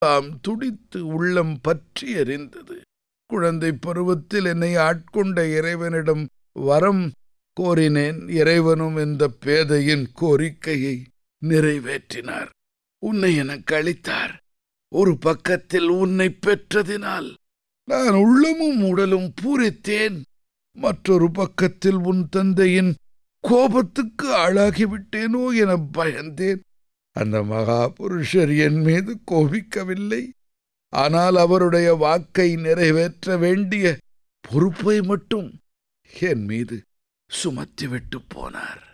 தாம் துடித்து உள்ளம் பற்றி எறிந்தது குழந்தை பருவத்தில் என்னை ஆட்கொண்ட இறைவனிடம் வரம் கோரினேன் இறைவனும் இந்த பேதையின் கோரிக்கையை நிறைவேற்றினார் உன்னை எனக்கு அளித்தார் ஒரு பக்கத்தில் உன்னை பெற்றதினால் நான் உள்ளமும் உடலும் பூரித்தேன் மற்றொரு பக்கத்தில் உன் தந்தையின் கோபத்துக்கு ஆளாகிவிட்டேனோ என பயந்தேன் அந்த மகாபுருஷர் என் மீது கோபிக்கவில்லை ஆனால் அவருடைய வாக்கை நிறைவேற்ற வேண்டிய பொறுப்பை மட்டும் என் மீது சுமத்திவிட்டு போனார்